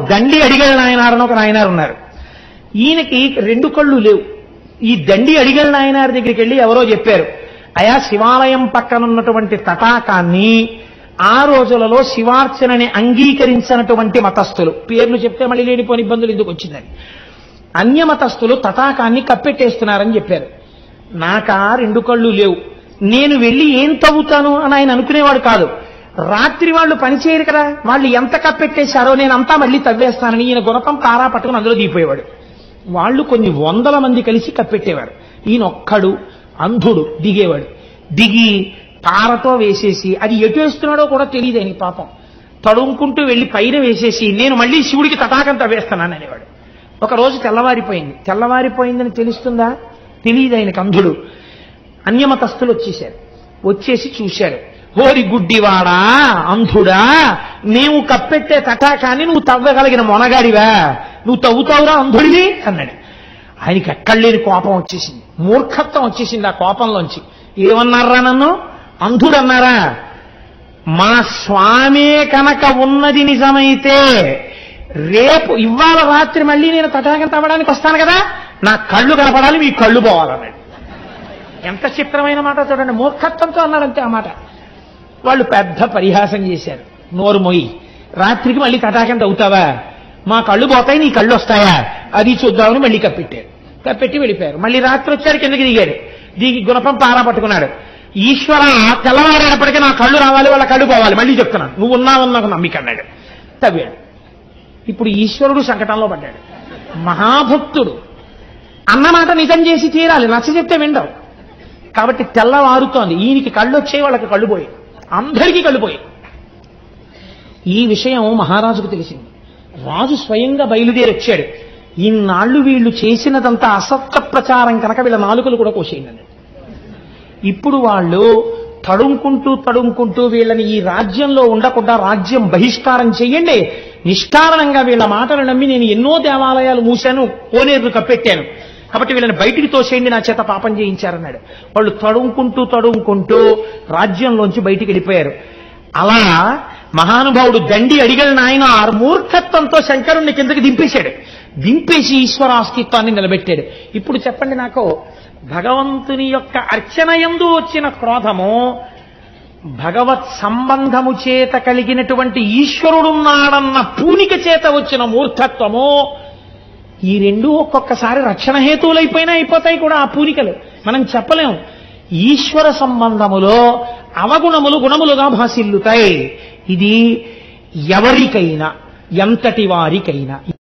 దండి అడిగల నాయనారు అని ఒక నాయనారు ఉన్నారు ఈయనకి రెండు కళ్ళు లేవు ఈ దండి అడిగల నాయనారి దగ్గరికి వెళ్ళి ఎవరో చెప్పారు అయా శివాలయం పక్కన ఉన్నటువంటి తటాకాన్ని ఆ రోజులలో శివార్చనని అంగీకరించినటువంటి మతస్థులు పేర్లు చెప్తే మళ్ళీ లేనిపోని ఇబ్బందులు ఎందుకు వచ్చిందని అన్యమతస్థులు తటాకాన్ని కప్పెట్టేస్తున్నారని చెప్పారు నాకా రెండు కళ్ళు లేవు నేను వెళ్ళి ఏం తవ్వుతాను అని ఆయన అనుకునేవాడు కాదు రాత్రి వాళ్ళు పనిచేయరు కదా వాళ్ళు ఎంత కప్పెట్టేశారో నేనంతా మళ్ళీ తవ్వేస్తానని ఈయన గుణపం పారా పట్టుకుని అందులో దిగిపోయేవాడు వాళ్ళు కొన్ని వందల మంది కలిసి కప్పెట్టేవారు ఈయన ఒక్కడు అంధుడు దిగేవాడు దిగి పారతో వేసేసి అది ఎటు వేస్తున్నాడో కూడా తెలియదు ఆయన పాపం తడుముకుంటూ వెళ్ళి పైన వేసేసి నేను మళ్ళీ శివుడికి తటాకం తవ్వేస్తున్నాను అనేవాడు ఒక రోజు తెల్లవారిపోయింది తెల్లవారిపోయిందని తెలుస్తుందా తెలియదు ఆయనకు అంధుడు అన్యమతస్థులు వచ్చేశారు వచ్చేసి చూశారు హోరి గుడ్డివాడా అంధుడా మేము కప్పెట్టే తటాకాన్ని నువ్వు తవ్వగలిగిన మొనగాడివా నువ్వు తవ్వుతావురా అంధుడివి అన్నాడు ఆయనకి ఎక్కడ లేని కోపం వచ్చేసింది మూర్ఖత్వం వచ్చేసింది ఆ కోపంలోంచి ఏమన్నారా నన్ను అంధుడన్నారా మా స్వామే కనుక ఉన్నది నిజమైతే రేపు ఇవాళ రాత్రి మళ్ళీ నేను తటాకం తవ్వడానికి వస్తాను కదా నా కళ్ళు కనపడాలి మీ కళ్ళు పోవాలన్నాడు ఎంత చిత్రమైన మాట చూడండి మూర్ఖత్వంతో అన్నాడంతే ఆ మాట వాళ్ళు పెద్ద పరిహాసం చేశారు నోరు మొయ్యి రాత్రికి మళ్ళీ తటాకం తవ్వుతావా మా కళ్ళు పోతాయి నీ కళ్ళు వస్తాయా అది చూద్దామని మళ్ళీ కప్పెట్టారు కప్పెట్టి వెళ్ళిపోయారు మళ్ళీ రాత్రి వచ్చారు కిందకి దిగాడు దిగి గుణపం పారా పట్టుకున్నాడు ఈశ్వర తెల్లవారేటప్పటికీ నా కళ్ళు రావాలి వాళ్ళ కళ్ళు పోవాలి మళ్ళీ చెప్తున్నాను నువ్వు ఉన్నావని నాకు నమ్మిక అన్నాడు తవ్వాడు ఇప్పుడు ఈశ్వరుడు సంకటంలో పడ్డాడు మహాభక్తుడు అన్నమాట నిజం చేసి తీరాలి నచ్చ చెప్తే విండవు కాబట్టి తెల్లవారుతోంది ఈయనకి కళ్ళు వచ్చాయి వాళ్ళకి కళ్ళు పోయి అందరికీ కళ్ళు పోయి ఈ విషయం మహారాజుకు తెలిసింది రాజు స్వయంగా బయలుదేరి వచ్చాడు ఇన్నాళ్ళు వీళ్ళు చేసినదంతా అసత్య ప్రచారం కనుక వీళ్ళ నాలుకలు కూడా కోసేయండి ఇప్పుడు వాళ్ళు తడుముకుంటూ తడుముకుంటూ వీళ్ళని ఈ రాజ్యంలో ఉండకుండా రాజ్యం బహిష్కారం చెయ్యండి నిష్కారణంగా వీళ్ళ మాటలు నమ్మి నేను ఎన్నో దేవాలయాలు మూశాను కోనేరును కప్పెట్టాను కాబట్టి వీళ్ళని బయటికి తోసేయండి నా చేత పాపం చేయించారన్నాడు వాళ్ళు తడుముకుంటూ తడుముకుంటూ రాజ్యంలోంచి బయటికి వెళ్ళిపోయారు అలా మహానుభావుడు దండి అడిగల నాయన మూర్ఖత్వంతో శంకరుణ్ణి కిందకి దింపేశాడు దింపేసి ఈశ్వర అస్తిత్వాన్ని నిలబెట్టాడు ఇప్పుడు చెప్పండి నాకు భగవంతుని యొక్క అర్చన యందు వచ్చిన క్రోధము భగవత్ సంబంధము చేత కలిగినటువంటి ఈశ్వరుడున్నాడన్న పూనిక చేత వచ్చిన మూర్ఖత్వము ఈ రెండు ఒక్కొక్కసారి రక్షణ హేతువులైపోయినా అయిపోతాయి కూడా ఆ పూనికలు మనం చెప్పలేం ఈశ్వర సంబంధములో అవగుణములు గుణములుగా భాసిల్లుతాయి ఇది ఎవరికైనా ఎంతటి వారికైనా